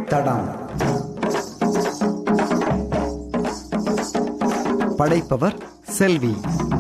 தடம் படைப்பவர் செல்வி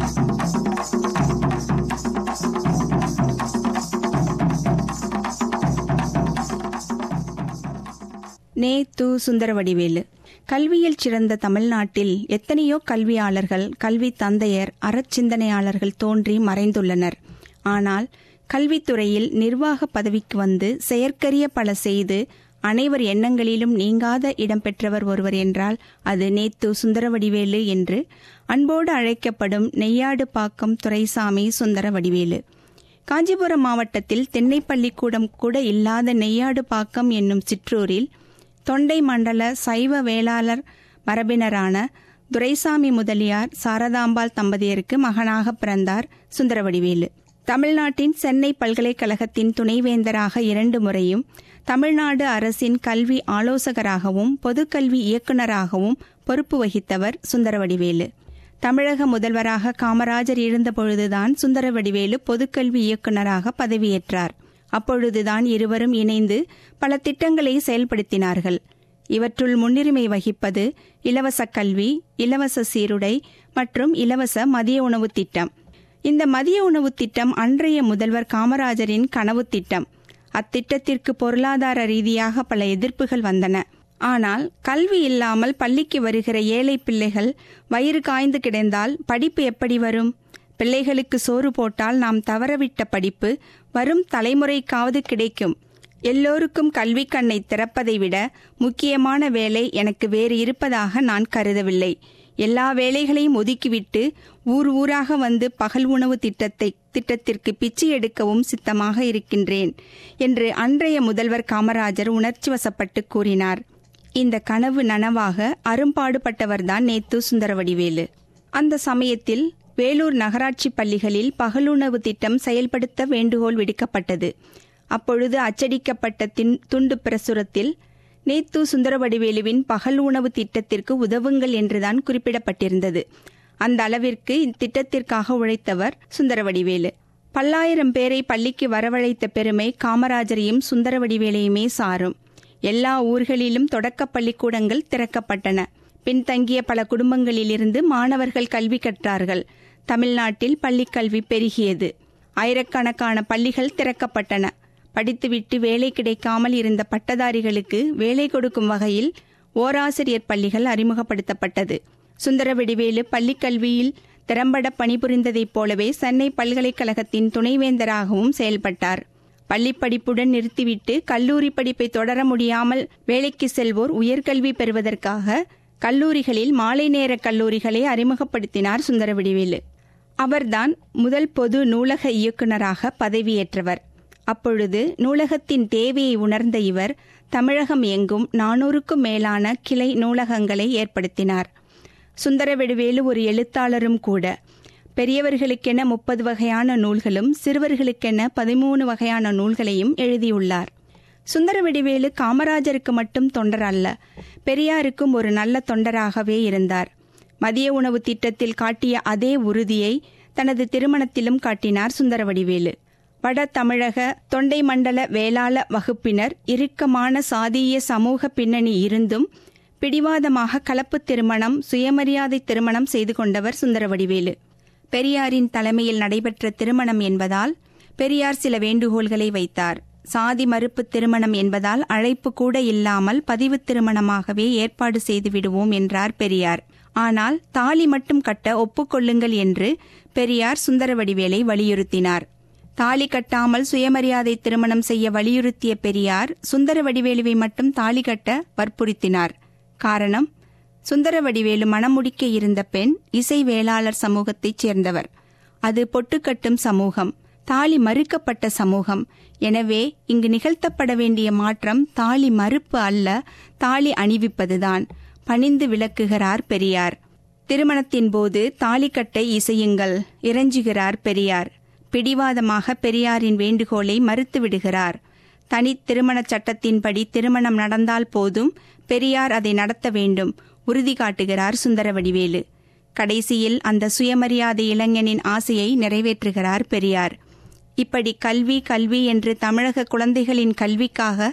நே து சுந்தரவடிவேலு கல்வியில் சிறந்த தமிழ்நாட்டில் எத்தனையோ கல்வியாளர்கள் கல்வி தந்தையர் அறச்சிந்தனையாளர்கள் தோன்றி மறைந்துள்ளனர் ஆனால் கல்வித்துறையில் நிர்வாக பதவிக்கு வந்து செயற்கரிய பல செய்து அனைவர் எண்ணங்களிலும் நீங்காத இடம்பெற்றவர் ஒருவர் என்றால் அது நேத்து சுந்தரவடிவேலு என்று அன்போடு அழைக்கப்படும் நெய்யாடு பாக்கம் துரைசாமி சுந்தரவடிவேலு காஞ்சிபுரம் மாவட்டத்தில் தென்னை பள்ளிக்கூடம் கூட இல்லாத நெய்யாடு பாக்கம் என்னும் சிற்றூரில் தொண்டை மண்டல சைவ வேளாளர் மரபினரான துரைசாமி முதலியார் சாரதாம்பாள் தம்பதியருக்கு மகனாக பிறந்தார் சுந்தரவடிவேலு தமிழ்நாட்டின் சென்னை பல்கலைக்கழகத்தின் துணைவேந்தராக இரண்டு முறையும் தமிழ்நாடு அரசின் கல்வி ஆலோசகராகவும் பொதுக்கல்வி இயக்குநராகவும் பொறுப்பு வகித்தவர் சுந்தரவடிவேலு தமிழக முதல்வராக காமராஜர் இருந்தபொழுதுதான் சுந்தரவடிவேலு பொதுக்கல்வி இயக்குநராக பதவியேற்றார் அப்பொழுதுதான் இருவரும் இணைந்து பல திட்டங்களை செயல்படுத்தினார்கள் இவற்றுள் முன்னுரிமை வகிப்பது இலவச கல்வி இலவச சீருடை மற்றும் இலவச மதிய உணவு திட்டம் இந்த மதிய உணவு திட்டம் அன்றைய முதல்வர் காமராஜரின் கனவு திட்டம் அத்திட்டத்திற்கு பொருளாதார ரீதியாக பல எதிர்ப்புகள் வந்தன ஆனால் கல்வி இல்லாமல் பள்ளிக்கு வருகிற ஏழை பிள்ளைகள் வயிறு காய்ந்து கிடந்தால் படிப்பு எப்படி வரும் பிள்ளைகளுக்கு சோறு போட்டால் நாம் தவறவிட்ட படிப்பு வரும் தலைமுறைக்காவது கிடைக்கும் எல்லோருக்கும் கல்வி கண்ணை திறப்பதை விட முக்கியமான வேலை எனக்கு வேறு இருப்பதாக நான் கருதவில்லை எல்லா வேலைகளையும் ஒதுக்கிவிட்டு ஊர் ஊராக வந்து பகல் உணவு திட்டத்தை திட்டத்திற்கு பிச்சை எடுக்கவும் சித்தமாக இருக்கின்றேன் என்று அன்றைய முதல்வர் காமராஜர் உணர்ச்சி வசப்பட்டு கூறினார் இந்த கனவு நனவாக அரும்பாடுபட்டவர்தான் நேத்து சுந்தரவடிவேலு அந்த சமயத்தில் வேலூர் நகராட்சி பள்ளிகளில் பகலுணவு திட்டம் செயல்படுத்த வேண்டுகோள் விடுக்கப்பட்டது அப்பொழுது அச்சடிக்கப்பட்ட தின் துண்டு பிரசுரத்தில் நேத்து சுந்தரவடிவேலுவின் பகல் உணவு திட்டத்திற்கு உதவுங்கள் என்றுதான் குறிப்பிடப்பட்டிருந்தது அந்த அளவிற்கு இத்திட்டத்திற்காக உழைத்தவர் சுந்தரவடிவேலு பல்லாயிரம் பேரை பள்ளிக்கு வரவழைத்த பெருமை காமராஜரையும் சுந்தரவடிவேலையுமே சாரும் எல்லா ஊர்களிலும் தொடக்க பள்ளிக்கூடங்கள் திறக்கப்பட்டன பின்தங்கிய பல குடும்பங்களிலிருந்து மாணவர்கள் கல்வி கற்றார்கள் தமிழ்நாட்டில் பள்ளிக்கல்வி பெருகியது ஆயிரக்கணக்கான பள்ளிகள் திறக்கப்பட்டன படித்துவிட்டு வேலை கிடைக்காமல் இருந்த பட்டதாரிகளுக்கு வேலை கொடுக்கும் வகையில் ஓராசிரியர் பள்ளிகள் அறிமுகப்படுத்தப்பட்டது சுந்தரவெடிவேலு பள்ளிக்கல்வியில் திறம்பட பணிபுரிந்ததைப் போலவே சென்னை பல்கலைக்கழகத்தின் துணைவேந்தராகவும் செயல்பட்டார் பள்ளிப்படிப்புடன் நிறுத்திவிட்டு கல்லூரி படிப்பை தொடர முடியாமல் வேலைக்கு செல்வோர் உயர்கல்வி பெறுவதற்காக கல்லூரிகளில் மாலை நேர கல்லூரிகளை அறிமுகப்படுத்தினார் சுந்தரவடிவேலு அவர்தான் முதல் பொது நூலக இயக்குநராக பதவியேற்றவர் அப்பொழுது நூலகத்தின் தேவையை உணர்ந்த இவர் தமிழகம் எங்கும் நானூறுக்கும் மேலான கிளை நூலகங்களை ஏற்படுத்தினார் சுந்தரவெடுவேலு ஒரு எழுத்தாளரும் கூட பெரியவர்களுக்கென முப்பது வகையான நூல்களும் சிறுவர்களுக்கென பதிமூணு வகையான நூல்களையும் எழுதியுள்ளார் சுந்தரவெடிவேலு காமராஜருக்கு மட்டும் தொண்டர் அல்ல பெரியாருக்கும் ஒரு நல்ல தொண்டராகவே இருந்தார் மதிய உணவு திட்டத்தில் காட்டிய அதே உறுதியை தனது திருமணத்திலும் காட்டினார் சுந்தரவடிவேலு வட தமிழக தொண்டை மண்டல வேளாள வகுப்பினர் இறுக்கமான சாதிய சமூக பின்னணி இருந்தும் பிடிவாதமாக கலப்பு திருமணம் சுயமரியாதை திருமணம் செய்து கொண்டவர் சுந்தரவடிவேலு பெரியாரின் தலைமையில் நடைபெற்ற திருமணம் என்பதால் பெரியார் சில வேண்டுகோள்களை வைத்தார் சாதி மறுப்பு திருமணம் என்பதால் அழைப்பு கூட இல்லாமல் பதிவு திருமணமாகவே ஏற்பாடு செய்து விடுவோம் என்றார் பெரியார் ஆனால் தாலி மட்டும் கட்ட ஒப்புக்கொள்ளுங்கள் என்று பெரியார் சுந்தரவடிவேலை வலியுறுத்தினார் தாலி கட்டாமல் சுயமரியாதை திருமணம் செய்ய வலியுறுத்திய பெரியார் சுந்தரவடிவேலுவை மட்டும் தாலி கட்ட வற்புறுத்தினார் காரணம் சுந்தரவடிவேலு மணமுடிக்க இருந்த பெண் இசை வேளாளர் சமூகத்தைச் சேர்ந்தவர் அது பொட்டுக்கட்டும் சமூகம் தாலி மறுக்கப்பட்ட சமூகம் எனவே இங்கு நிகழ்த்தப்பட வேண்டிய மாற்றம் தாலி மறுப்பு அல்ல தாலி அணிவிப்பதுதான் பணிந்து விளக்குகிறார் பெரியார் திருமணத்தின் போது தாலிக்கட்டை இசையுங்கள் இறைஞ்சுகிறார் பெரியார் பிடிவாதமாக பெரியாரின் வேண்டுகோளை மறுத்து விடுகிறார் தனி திருமணச் சட்டத்தின்படி திருமணம் நடந்தால் போதும் பெரியார் அதை நடத்த வேண்டும் உறுதி காட்டுகிறார் சுந்தரவடிவேலு கடைசியில் அந்த சுயமரியாதை இளைஞனின் ஆசையை நிறைவேற்றுகிறார் பெரியார் இப்படி கல்வி கல்வி என்று தமிழக குழந்தைகளின் கல்விக்காக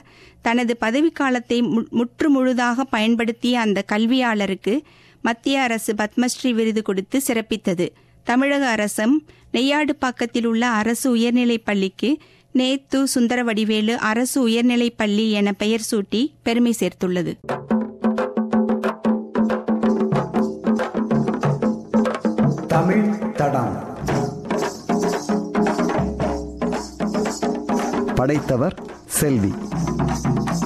தனது பதவிக்காலத்தை மு- முற்றுமுழுதாக பயன்படுத்திய அந்த கல்வியாளருக்கு மத்திய அரசு பத்மஸ்ரீ விருது கொடுத்து சிறப்பித்தது தமிழக அரசும் நெய்யாடுப்பாக்கத்தில் உள்ள அரசு உயர்நிலைப் பள்ளிக்கு நேத்து சுந்தரவடிவேலு அரசு உயர்நிலைப் பள்ளி என பெயர் சூட்டி பெருமை சேர்த்துள்ளது தமிழ் தடம் படைத்தவர் செல்வி